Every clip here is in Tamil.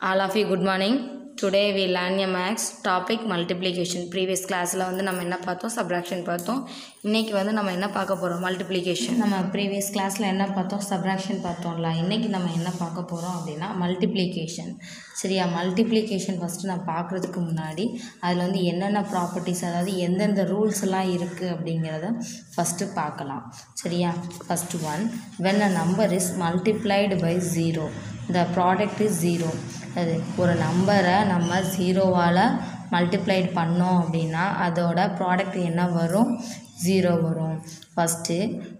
All of you, good morning. Today we learn a max topic multiplication. Previous classல வந்து நம்ம என்ன பார்த்தோம் subtraction பார்த்தோம் இன்னைக்கு வந்து நம்ம என்ன பார்க்க போகிறோம் multiplication. நம்ம previous classல என்ன பார்த்தோம் subtraction பார்த்தோம்ல இன்னைக்கு நம்ம என்ன பார்க்க போகிறோம் அப்படின்னா multiplication. சரியா multiplication ஃபஸ்ட்டு நான் பார்க்குறதுக்கு முன்னாடி அதில் வந்து என்னென்ன ப்ராப்பர்ட்டிஸ் அதாவது எந்தெந்த ரூல்ஸ் எல்லாம் இருக்குது அப்படிங்கிறத ஃபஸ்ட்டு பார்க்கலாம் சரியா first one when a number is multiplied by zero the product is zero அது ஒரு நம்பரை நம்ம ஜீரோவால் மல்டிப்ளைட் பண்ணோம் அப்படின்னா அதோட ப்ராடக்ட் என்ன வரும் ஜீரோ வரும் ஃபஸ்ட்டு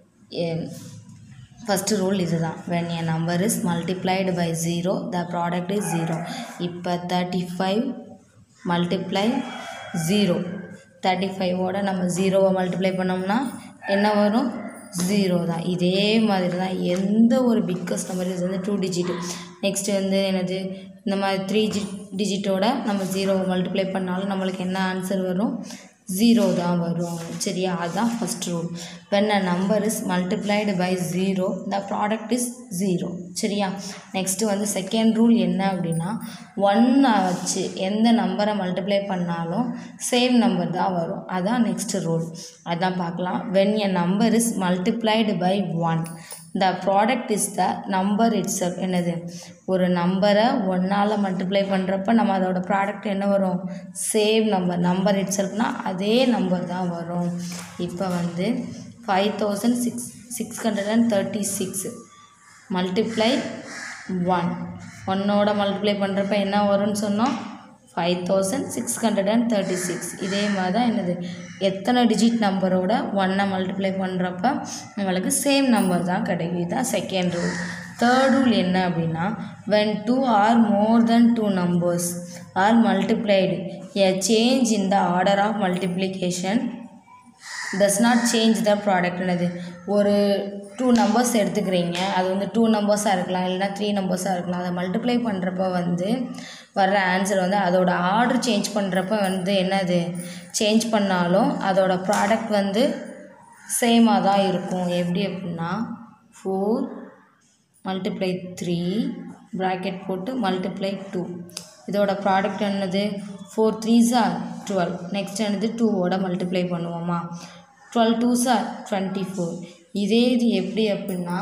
ஃபஸ்ட்டு ரூல் இதுதான் when a number is multiplied by zero the product is zero இப்போ thirty five multiply zero thirty ஃபைவோட நம்ம ஜீரோவை மல்டிப்ளை பண்ணோம்னா என்ன வரும் ஜீரோ தான் இதே மாதிரி தான் எந்த ஒரு பிக்கஸ்ட் நம்பர் இது வந்து டூ டிஜிட் நெக்ஸ்ட்டு வந்து என்னது இந்த மாதிரி த்ரீ ஜி டிஜிட்டோட நம்ம ஜீரோவை மல்டிப்ளை பண்ணாலும் நம்மளுக்கு என்ன ஆன்சர் வரும் ஜீரோ தான் வரும் சரியா அதுதான் first rule when a number is multiplied by zero the product is zero சரியா நெக்ஸ்ட்டு வந்து செகண்ட் ரூல் என்ன அப்படின்னா ஒன்னை வச்சு எந்த நம்பரை மல்டிப்ளை பண்ணாலும் சேம் நம்பர் தான் வரும் அதான் நெக்ஸ்ட் ரூல் அதான் பார்க்கலாம் when a number is multiplied by one the product is the number it's என்னது ஒரு நம்பரை ஒன்னால் மல்டிப்ளை பண்ணுறப்ப நம்ம அதோட ப்ராடக்ட் என்ன வரும் சேம் நம்பர் நம்பர் இட்ஸ் அதே நம்பர் தான் வரும் இப்போ வந்து five thousand six six hundred and thirty six multiply one ஒன்னோட மல்டிப்ளை பண்ணுறப்ப என்ன வரும்னு சொன்னோம் five thousand six hundred and thirty six இதே மாதிரி தான் என்னது எத்தனை டிஜிட் நம்பரோட ஒன்னை மல்டிப்ளை பண்ணுறப்ப நம்மளுக்கு சேம் நம்பர் தான் கிடைக்கும் இதுதான் செகண்ட் ரூல் தேர்ட் ரூல் என்ன அப்படின்னா when two or more then two numbers are multiplied a change in the order of multiplication does not change the product என்னது ஒரு டூ நம்பர்ஸ் எடுத்துக்கிறீங்க அது வந்து டூ நம்பர்ஸாக இருக்கலாம் இல்லைனா த்ரீ நம்பர்ஸாக இருக்கலாம் அதை மல்டிப்ளை பண்ணுறப்ப வந்து வர்ற ஆன்சர் வந்து அதோட ஆர்டர் சேஞ்ச் பண்ணுறப்ப வந்து என்னது சேஞ்ச் பண்ணாலும் அதோட ப்ராடக்ட் வந்து சேமாக தான் இருக்கும் எப்படி அப்படின்னா ஃபோர் மல்டிப்ளை த்ரீ ப்ராக்கெட் போட்டு மல்டிப்ளை டூ இதோட ப்ராடக்ட் என்னது ஃபோர் த்ரீஸா டுவெல் நெக்ஸ்ட் என்னது டூவோட மல்டிப்ளை பண்ணுவோமா டுவெல் டூஸா டுவெண்ட்டி ஃபோர் இதே இது எப்படி அப்படின்னா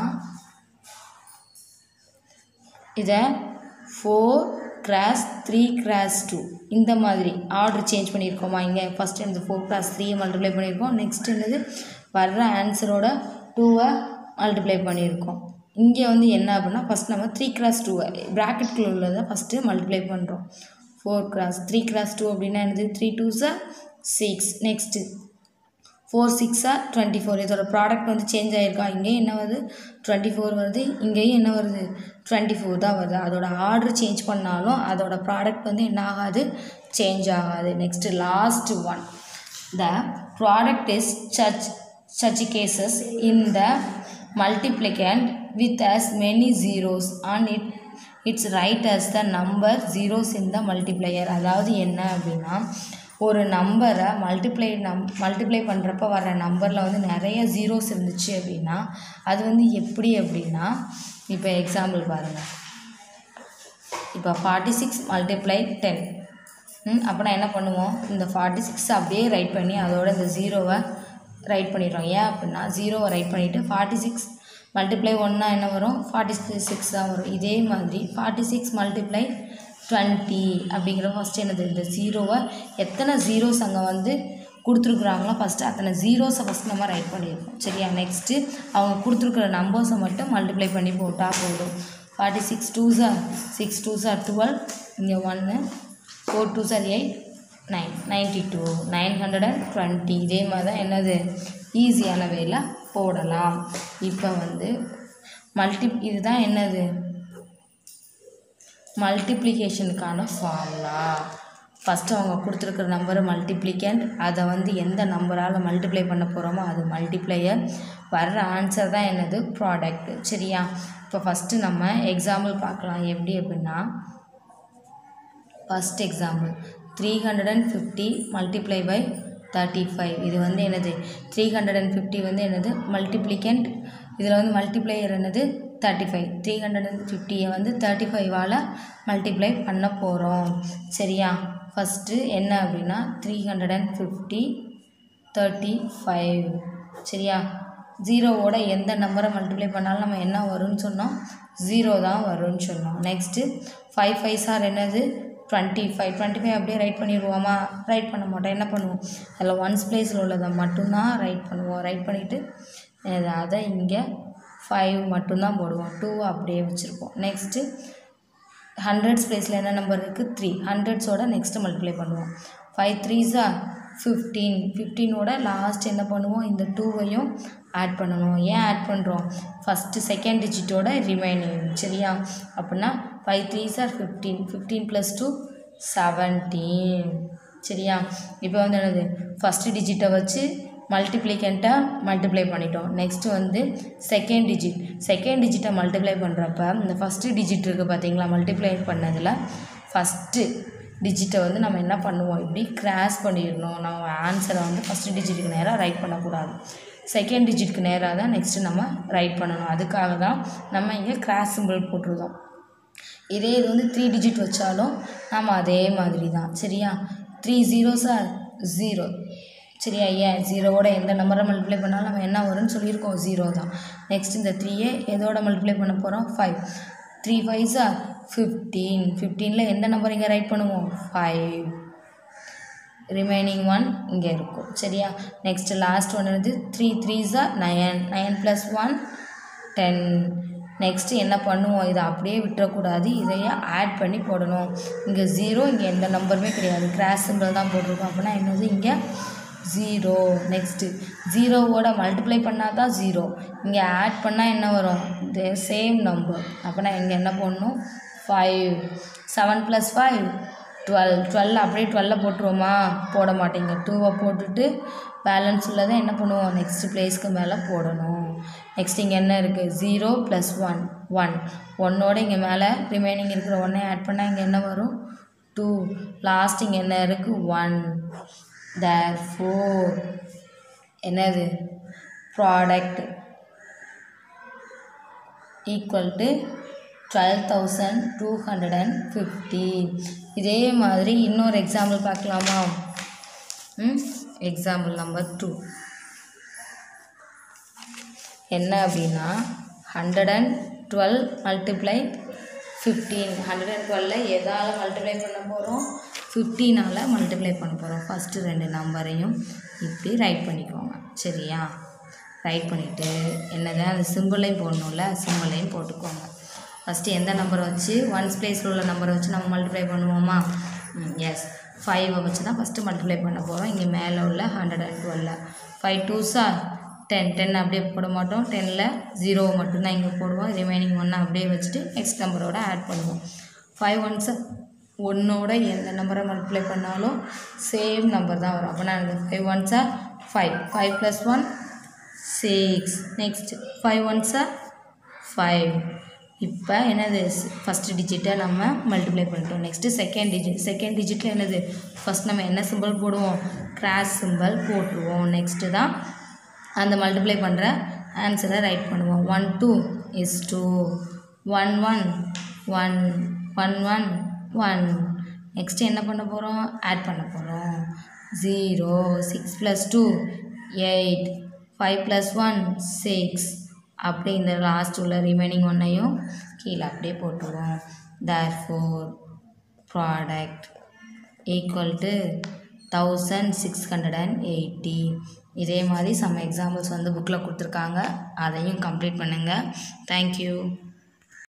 இதை four cross three cross two இந்த மாதிரி ஆர்டர் சேஞ்ச் பண்ணியிருக்கோமா இங்கே ஃபஸ்ட் என்னது ஃபோர் கிராஸ் த்ரீயை மல்டிப்ளை பண்ணியிருக்கோம் நெக்ஸ்ட் என்னது வர்ற ஆன்சரோட டூவை மல்டிப்ளை பண்ணியிருக்கோம் இங்கே வந்து என்ன அப்படின்னா ஃபஸ்ட் நம்ம த்ரீ கிராஸ் டூவை ப்ராக்கெட்குள்ள உள்ளதை ஃபஸ்ட்டு மல்டிப்ளை பண்ணுறோம் four cross three cross two அப்படின்னா என்னது த்ரீ டூஸா சிக்ஸ் நெக்ஸ்ட்டு ஃபோர் சிக்ஸா டுவெண்ட்டி ஃபோர் இதோட ப்ராடக்ட் வந்து சேஞ்ச் ஆகிருக்கா இங்கேயும் என்ன வருது டுவெண்ட்டி ஃபோர் வருது இங்கேயும் என்ன வருது டுவெண்ட்டி ஃபோர் தான் வருது அதோட ஆர்டர் சேஞ்ச் பண்ணாலும் அதோட ப்ராடக்ட் வந்து என்ன ஆகாது சேஞ்ச் ஆகாது next last one the product is such such cases in the multiplicand with as many zeros and it it's right as the number zeros in the multiplier அதாவது என்ன அப்படின்னா ஒரு நம்பரை மல்டிப்ளை நம் மல்டிப்ளை பண்ணுறப்ப வர நம்பரில் வந்து நிறைய ஜீரோஸ் இருந்துச்சு அப்படின்னா அது வந்து எப்படி அப்படின்னா இப்போ எக்ஸாம்பிள் பாருங்கள் இப்போ ஃபார்ட்டி சிக்ஸ் மல்டிப்ளை டென் அப்போனா என்ன பண்ணுவோம் இந்த ஃபார்ட்டி சிக்ஸ் அப்படியே ரைட் பண்ணி அதோட இந்த ஜீரோவை ரைட் பண்ணிடுறோம் ஏன் அப்படின்னா ஜீரோவை ரைட் பண்ணிவிட்டு ஃபார்ட்டி சிக்ஸ் மல்டிப்ளை ஒன்றா என்ன வரும் ஃபார்ட்டி சிக்ஸ் தான் வரும் இதே மாதிரி ஃபார்ட்டி சிக்ஸ் மல்டிப்ளை டுவெண்ட்டி அப்படிங்கிற ஃபஸ்ட்டு என்னது இந்த ஜீரோவை எத்தனை ஜீரோஸ் அங்கே வந்து கொடுத்துருக்குறாங்களோ ஃபஸ்ட்டு அத்தனை ஜீரோஸை ஃபஸ்ட் நம்ம ரைட் பண்ணியிருக்கோம் சரியா நெக்ஸ்ட்டு அவங்க கொடுத்துருக்குற நம்பர்ஸை மட்டும் மல்டிப்ளை பண்ணி போட்டால் போதும் ஃபார்ட்டி சிக்ஸ் டூ சார் சிக்ஸ் டூ சார் டுவெல் இங்கே ஒன்று ஃபோர் டூ சார் eight nine ninety two nine hundred and twenty இதே மாதிரி தான் என்னது ஈஸியான வேல போடலாம் இப்போ வந்து மல்டி இதுதான் என்னது மல்டிப்ளிகேஷனுக்கான ஃபார்முலா ஃபஸ்ட்டு அவங்க கொடுத்துருக்குற நம்பரு மல்டிப்ளிகண்ட் அதை வந்து எந்த நம்பரால் மல்டிப்ளை பண்ண போகிறோமோ அது மல்டிப்ளையர் வர்ற ஆன்சர் தான் என்னது ப்ராடக்ட் சரியா இப்போ ஃபஸ்ட்டு நம்ம எக்ஸாம்பிள் பார்க்கலாம் எப்படி அப்படின்னா first example three hundred and fifty multiply by thirty five இது வந்து என்னது த்ரீ ஹண்ட்ரட் அண்ட் ஃபிஃப்டி வந்து என்னது மல்டிப்ளிகண்ட் இதில் வந்து மல்டிப்ளையர் என்னது thirty five three hundred and ஃபிஃப்டியை வந்து தேர்ட்டி ஃபைவால் மல்டிப்ளை பண்ண போகிறோம் சரியா ஃபஸ்ட்டு என்ன அப்படின்னா three hundred and fifty thirty five சரியா ஜீரோவோட எந்த நம்பரை மல்டிப்ளை பண்ணாலும் நம்ம என்ன வரும்னு சொன்னோம் ஜீரோ தான் வரும்னு சொன்னோம் நெக்ஸ்ட்டு ஃபைவ் ஃபைவ் சார் என்னது டுவெண்ட்டி ஃபைவ் டுவெண்ட்டி ஃபைவ் அப்படியே ரைட் பண்ணிடுவோமா ரைட் பண்ண மாட்டோம் என்ன பண்ணுவோம் அதில் ஒன்ஸ் பிளேஸில் உள்ளதை மட்டும்தான் ரைட் பண்ணுவோம் ரைட் பண்ணிவிட்டு அதை இங்கே ஃபைவ் மட்டும்தான் போடுவோம் டூ அப்படியே வச்சுருப்போம் நெக்ஸ்ட்டு ஹண்ட்ரட்ஸ் பிளேஸில் என்ன நம்பர் இருக்குது த்ரீ ஹண்ட்ரட்ஸோட நெக்ஸ்ட்டு மல்டிப்ளை பண்ணுவோம் ஃபைவ் த்ரீஸா ஃபிஃப்டீன் ஃபிஃப்டீனோட லாஸ்ட் என்ன பண்ணுவோம் இந்த டூவையும் ஆட் பண்ணணும் ஏன் ஆட் பண்ணுறோம் ஃபஸ்ட்டு செகண்ட் டிஜிட்டோட ரிமைனிங் சரியா அப்படின்னா five threes are fifteen fifteen plus two seventeen சரியா இப்போ வந்து என்னது ஃபஸ்ட்டு டிஜிட்டை வச்சு மல்டிப்ளிகண்ட்டை மல்டிப்ளை பண்ணிட்டோம் நெக்ஸ்ட்டு வந்து செகண்ட் டிஜிட் செகண்ட் டிஜிட்டை மல்டிப்ளை பண்ணுறப்ப இந்த ஃபஸ்ட்டு டிஜிட் இருக்குது பார்த்தீங்களா மல்டிப்ளை பண்ணதில் ஃபஸ்ட்டு டிஜிட்டை வந்து நம்ம என்ன பண்ணுவோம் இப்படி கிராஸ் பண்ணிடணும் நம்ம ஆன்சரை வந்து ஃபஸ்ட்டு டிஜிட்டுக்கு நேராக ரைட் பண்ணக்கூடாது செகண்ட் டிஜிட்க்கு நேராக தான் நெக்ஸ்ட்டு நம்ம ரைட் பண்ணணும் அதுக்காக தான் நம்ம இங்கே கிராஸ் சிம்பிள் போட்டிருந்தோம் இதே இது வந்து த்ரீ டிஜிட் வச்சாலும் நம்ம அதே மாதிரி தான் சரியா த்ரீ ஜீரோ சார் ஜீரோ சரியா ஏன் ஜீரோவோட எந்த நம்பரை மல்டிப்ளை பண்ணாலும் நம்ம என்ன வரும்னு சொல்லியிருக்கோம் ஜீரோ தான் நெக்ஸ்ட் இந்த த்ரீயே எதோட மல்டிப்ளை பண்ண போகிறோம் ஃபைவ் த்ரீ ஃபைவ் சார் ஃபிஃப்டீன் ஃபிஃப்டீனில் எந்த நம்பர் இங்கே ரைட் பண்ணுவோம் ஃபைவ் ரிமைனிங் ஒன் இங்கே இருக்கும் சரியா நெக்ஸ்ட் லாஸ்ட் ஒன் வந்து த்ரீ த்ரீ சார் nine nine plus one ten next என்ன பண்ணுவோம் இதை அப்படியே விட்டுறக்கூடாது இதையே ஆட் பண்ணி போடணும் இங்கே ஜீரோ இங்கே எந்த நம்பருமே கிடையாது கிராஸ் சிம்பிள் தான் போட்டிருக்கோம் அப்படின்னா என்னது இங்கே ஜீரோ நெக்ஸ்ட்டு ஜீரோவோட மல்டிப்ளை பண்ணால் தான் ஜீரோ இங்கே ஆட் பண்ணால் என்ன வரும் தே சேம் நம்பர் அப்போனா இங்கே என்ன போடணும் five seven plus five twelve twelve அப்படியே டுவெல்ல போட்டுருவோமா போட மாட்டேங்க டூவை போட்டுட்டு பேலன்ஸ் உள்ளதை என்ன பண்ணுவோம் நெக்ஸ்ட் பிளேஸ்க்கு மேலே போடணும் நெக்ஸ்ட் இங்கே என்ன இருக்குது ஜீரோ ப்ளஸ் ஒன் ஒன் ஒன்னோட இங்கே மேலே ரிமைனிங் இருக்கிற ஒன்றை ஆட் பண்ணால் இங்கே என்ன வரும் டூ லாஸ்ட் இங்கே என்ன இருக்குது ஒன் தேர் ஃபோர் என்னது product equal to twelve thousand two hundred and fifty இதே மாதிரி இன்னொரு எக்ஸாம்பிள் பார்க்கலாமா ம் எக்ஸாம்பிள் நம்பர் டூ என்ன அப்படின்னா hundred and twelve multiply fifteen hundred and டுவெல்ல எதால் மல்டிப்ளை பண்ண போகிறோம் ஃபிஃப்டீனால் மல்டிப்ளை பண்ண போகிறோம் ஃபஸ்ட்டு ரெண்டு நம்பரையும் இப்படி ரைட் பண்ணிக்கோங்க சரியா ரைட் பண்ணிவிட்டு என்னது அந்த சிம்பிளையும் போடணும்ல சிம்பிளையும் போட்டுக்கோங்க ஃபஸ்ட்டு எந்த நம்பரை வச்சு ஒன்ஸ் பிளேஸில் உள்ள நம்பரை வச்சு நம்ம மல்டிப்ளை பண்ணுவோமா எஸ் ஃபைவை வச்சு தான் ஃபஸ்ட்டு மல்டிப்ளை பண்ண போகிறோம் இங்கே மேலே உள்ள ஹண்ட்ரட் அண்ட் டுவெல்ல ஃபைவ் டூஸா டென் டென் அப்படியே போட மாட்டோம் டென்னில் ஜீரோவை மட்டும்தான் இங்கே போடுவோம் ரிமைனிங் ஒன்றை அப்படியே வச்சுட்டு நெக்ஸ்ட் நம்பரோட ஆட் பண்ணுவோம் ஃபைவ் ஒன்ஸை ஒன்னோட எந்த நம்பரை மல்டிப்ளை பண்ணாலும் சேம் நம்பர் தான் வரும் அப்போனா எனக்கு ஃபைவ் ஒன்ஸா five five plus one six next five ஒன்ஸா ஃபைவ் இப்போ என்னது ஃபஸ்ட்டு டிஜிட்டை நம்ம மல்டிப்ளை பண்ணிட்டோம் நெக்ஸ்ட்டு செகண்ட் டிஜிட் செகண்ட் டிஜிட்டில் என்னது ஃபஸ்ட் நம்ம என்ன சிம்பிள் போடுவோம் கிராஸ் சிம்பிள் போட்டுருவோம் நெக்ஸ்ட்டு தான் அந்த மல்டிப்ளை பண்ணுற ஆன்சரை ரைட் பண்ணுவோம் one two is two one one one one one one next என்ன பண்ண போகிறோம் ஆட் பண்ண போகிறோம் zero six plus two eight five plus one six அப்படியே இந்த லாஸ்ட் உள்ள ரிமைனிங் ஒன்றையும் கீழே அப்படியே போட்டுருவோம் therefore product equal to thousand six hundred and eighty இதே மாதிரி சம் எக்ஸாம்பிள்ஸ் வந்து புக்கில் கொடுத்துருக்காங்க அதையும் கம்ப்ளீட் பண்ணுங்கள் தேங்க்யூ